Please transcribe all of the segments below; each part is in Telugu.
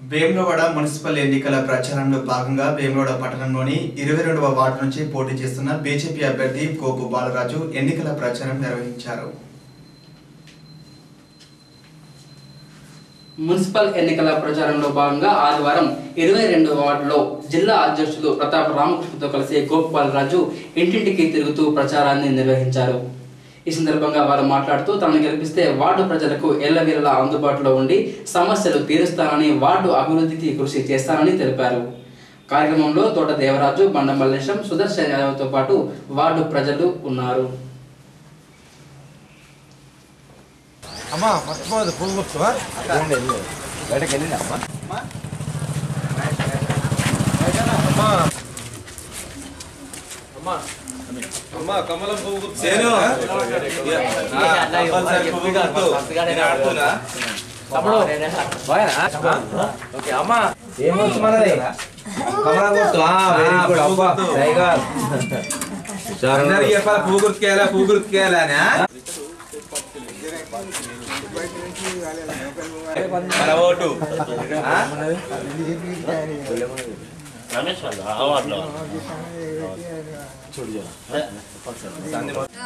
వేములవాడ మున్సిపల్ ఎన్నికల ప్రచారంలో భాగంగా వేములవాడ పట్టణంలోని ఇరవై రెండవ వార్డు నుంచి పోటీ చేస్తున్న బీజేపీ అభ్యర్థి గోపు బాలరాజు ఎన్నికల ప్రచారం నిర్వహించారు మున్సిపల్ ఎన్నికల ప్రచారంలో భాగంగా ఆదివారం ఇరవై రెండు వార్డులో జిల్లా అధ్యక్షులు ప్రతాప్ రామకృష్ణతో కలిసి గోపాల్ రాజు ఇంటింటికి తిరుగుతూ ప్రచారాన్ని నిర్వహించారు ఈ సందర్భంగా వారు మాట్లాడుతూ తనను గెలిపిస్తే వార్డు ప్రజలకు ఎల్లవేళలా అందుబాటులో ఉండి సమస్యలు తీరుస్తానని వార్డు అభివృద్ధికి కృషి చేస్తానని తెలిపారు కార్యక్రమంలో తోట దేవరాజు బండ మల్లేశం సుదర్శన్ యాదవ్తో పాటు వార్డు ప్రజలు ఉన్నారు అమ్మా మర్చిపోదు పువ్వు గుర్తు బయటకు వెళ్ళిందా అమ్మా అమ్మా కమలం పువ్వు గుర్తు సేను. కంపల్సరీ పువ్వు గుర్తు. నేను ఆడుతున్నా. ఓకే అమ్మా ఏం గుర్తు మనది కమలం గుర్తు వెరీ గుడ్ పువ్వు అబ్బా గుర్తు. టైగర్ అందరికి చెప్పాలి పువ్వు గుర్తుకేయాలా పువ్వు గుర్తుకేయాలా అని, ఆ? మన ఓటు ఆ? రమేష్ వాళ్ళ అవార్డులో సంధి మొత్తం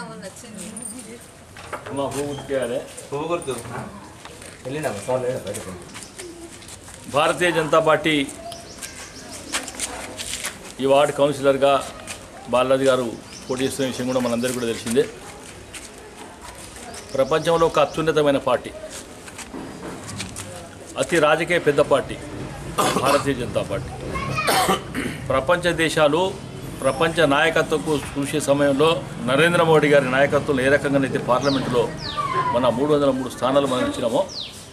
మా భూముఖి పువ్వు గుర్తు వెళ్ళినా సార్ లేడా బయటకు భారతీయ జనతా పార్టీ ఈ వార్డు కౌన్సిలర్గా బాలరాజు గారు పోటీ చేస్తున్న విషయం కూడా మనందరికీ కూడా తెలిసిందే ప్రపంచంలో ఒక అత్యున్నతమైన పార్టీ అతి రాజకీయ పెద్ద పార్టీ భారతీయ జనతా పార్టీ ప్రపంచ దేశాలు ప్రపంచ నాయకత్వంకు చూసే సమయంలో నరేంద్ర మోడీ గారి నాయకత్వంలో ఏ రకంగానైతే పార్లమెంటులో మన మూడు వందల మూడు స్థానాలు మనం ఇచ్చినామో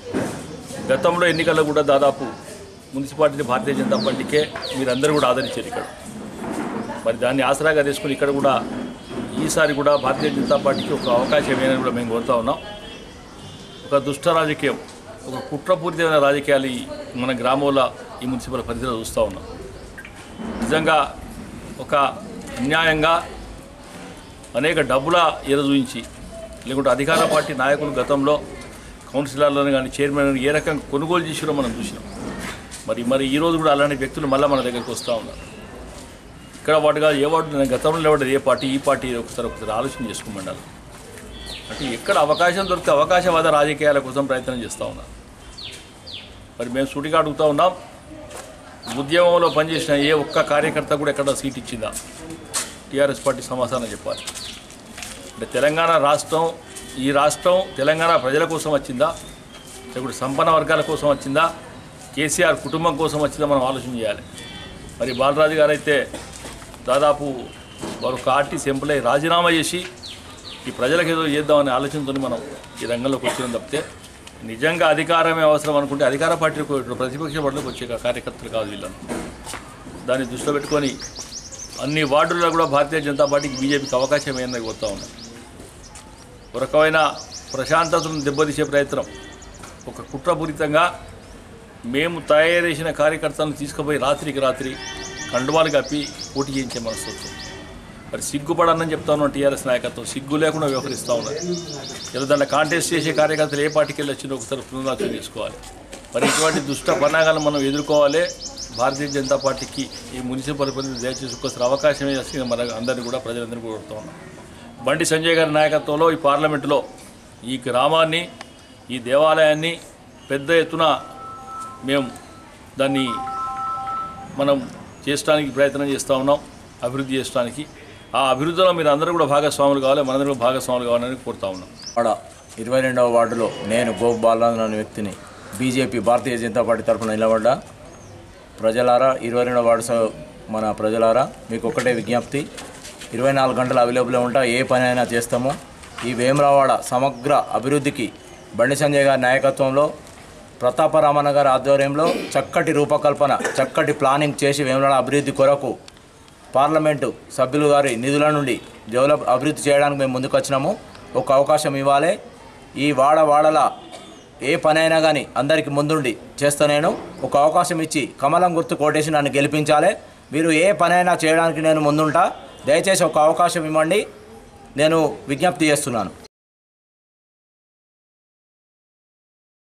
గతంలో ఎన్నికల్లో కూడా దాదాపు మున్సిపాలిటీ భారతీయ జనతా పార్టీకే మీరందరూ కూడా ఆదరించారు ఇక్కడ మరి దాన్ని ఆసరాగా తీసుకుని ఇక్కడ కూడా ఈసారి కూడా భారతీయ జనతా పార్టీకి ఒక అవకాశం ఏమైనా కూడా మేము కోరుతా ఉన్నాం ఒక దుష్ట రాజకీయం ఒక కుట్రపూరితమైన రాజకీయాలు ఈ మన గ్రామంలో ఈ మున్సిపల్ పరిధిలో చూస్తూ ఉన్నాం నిజంగా ఒక అన్యాయంగా అనేక డబ్బుల ఎర చూయించి లేకుంటే అధికార పార్టీ నాయకులు గతంలో కౌన్సిలర్లను కానీ చైర్మన్ ఏ రకంగా కొనుగోలు చేసిరో మనం చూసినాం మరి మరి ఈ రోజు కూడా అలాంటి వ్యక్తులు మళ్ళీ మన దగ్గరికి వస్తూ ఉన్నారు ఇక్కడ వాటిగా ఏ వాడు నేను గతంలో లేవడం ఏ పార్టీ ఈ పార్టీ ఒకసారి ఒకసారి ఆలోచన చేసుకోమండాలి అంటే ఎక్కడ అవకాశం దొరికితే అవకాశవాద రాజకీయాల కోసం ప్రయత్నం చేస్తూ ఉన్నారు మరి మేము సూటిగా అడుగుతూ ఉన్నాం ఉద్యమంలో పనిచేసిన ఏ ఒక్క కార్యకర్త కూడా ఎక్కడ సీట్ ఇచ్చిందా టీఆర్ఎస్ పార్టీ సమాధానం చెప్పాలి అంటే తెలంగాణ రాష్ట్రం ఈ రాష్ట్రం తెలంగాణ ప్రజల కోసం వచ్చిందా లేకుంటే సంపన్న వర్గాల కోసం వచ్చిందా కేసీఆర్ కుటుంబం కోసం వచ్చిందా మనం ఆలోచన చేయాలి మరి బాలరాజు గారు అయితే దాదాపు వారు ఒక ఆర్టీసీ ఎంప్లాయీ రాజీనామా చేసి ఈ ప్రజలకు ఏదో చేద్దామనే ఆలోచనతో మనం ఈ రంగంలోకి వచ్చినాం తప్పితే నిజంగా అధికారమే అవసరం అనుకుంటే అధికార పార్టీకి వచ్చే- ప్రతిపక్ష పార్టీలకు వచ్చే కార్యకర్తలు కాదు వీళ్ళను దాన్ని దృష్టిలో పెట్టుకొని అన్ని వార్డుల్లో కూడా భారతీయ జనతా పార్టీకి బీజేపీకి అవకాశం ఏందని కోరుతా ఉన్నాం ఒక రకమైన ప్రశాంతతను దెబ్బతీసే ప్రయత్నం ఒక కుట్రపూరితంగా మేము తయారు చేసిన కార్యకర్తలను తీసుకుపోయి రాత్రికి రాత్రి కండువాలు కప్పి పోటీ చేయించే మనస్తత్వం మరి సిగ్గుపడనని చెప్తా ఉన్నాం టీఆర్ఎస్ నాయకత్వం సిగ్గు లేకుండా వ్యవహరిస్తూ ఉన్నారు ఇలా దాంట్లో కాంటెస్ట్ చేసే కార్యకర్తలు ఏ పార్టీకి వెళ్ళి వచ్చినా ఒకసారి పునరాలోచన చేసుకోవాలి మరి ఇటువంటి దుష్ట పన్నాగాలను మనం ఎదుర్కోవాలి భారతీయ జనతా పార్టీకి ఈ మున్సిపల్ పరిధి దయచేసి ఒకసారి అవకాశం వేసి మన అందరినీ కూడా ప్రజలందరినీ కూడా కోరుతా ఉన్నాం బండి సంజయ్ గారి నాయకత్వంలో ఈ పార్లమెంటులో ఈ గ్రామాన్ని ఈ దేవాలయాన్ని పెద్ద ఎత్తున మేము దాన్ని మనం చేయడానికి ప్రయత్నం చేస్తూ ఉన్నాం అభివృద్ధి చేయడానికి ఆ అభివృద్ధిలో మీరు అందరూ కూడా భాగస్వాములు కావాలి మనందరూ కూడా భాగస్వాములు కావాలని కోరుతా ఉన్నాం వాడ ఇరవై రెండవ వార్డులో నేను గోప్ బాలరాజు అనే వ్యక్తిని బీజేపీ భారతీయ జనతా పార్టీ తరఫున నిలబడ్డా ప్రజలారా ఇరవై రెండవ వార్డు స- మన ప్రజలారా మీకు ఒకటే విజ్ఞప్తి ఇరవై నాలుగు గంటలు అవైలబుల్ ఉంటా ఏ పని అయినా చేస్తాము ఈ వేమరావాడ సమగ్ర అభివృద్ధికి బండి సంజయ్ గారి నాయకత్వంలో ప్రతాపరామన్న గారి ఆధ్వర్యంలో చక్కటి రూపకల్పన చక్కటి ప్లానింగ్ చేసి వేమరాడ అభివృద్ధి కొరకు పార్లమెంటు సభ్యులు గారి నిధుల నుండి డెవలప్ అభివృద్ధి చేయడానికి మేము ముందుకు వచ్చినాము ఒక అవకాశం ఇవ్వాలి ఈ వాడ వాడల ఏ పని అయినా కానీ అందరికి ముందుండి చేస్తా నేను ఒక అవకాశం ఇచ్చి కమలం గుర్తు కోటేసి నన్ను గెలిపించాలి మీరు ఏ పనైనా చేయడానికి నేను ముందుంటా దయచేసి ఒక అవకాశం ఇవ్వండి నేను విజ్ఞప్తి చేస్తున్నాను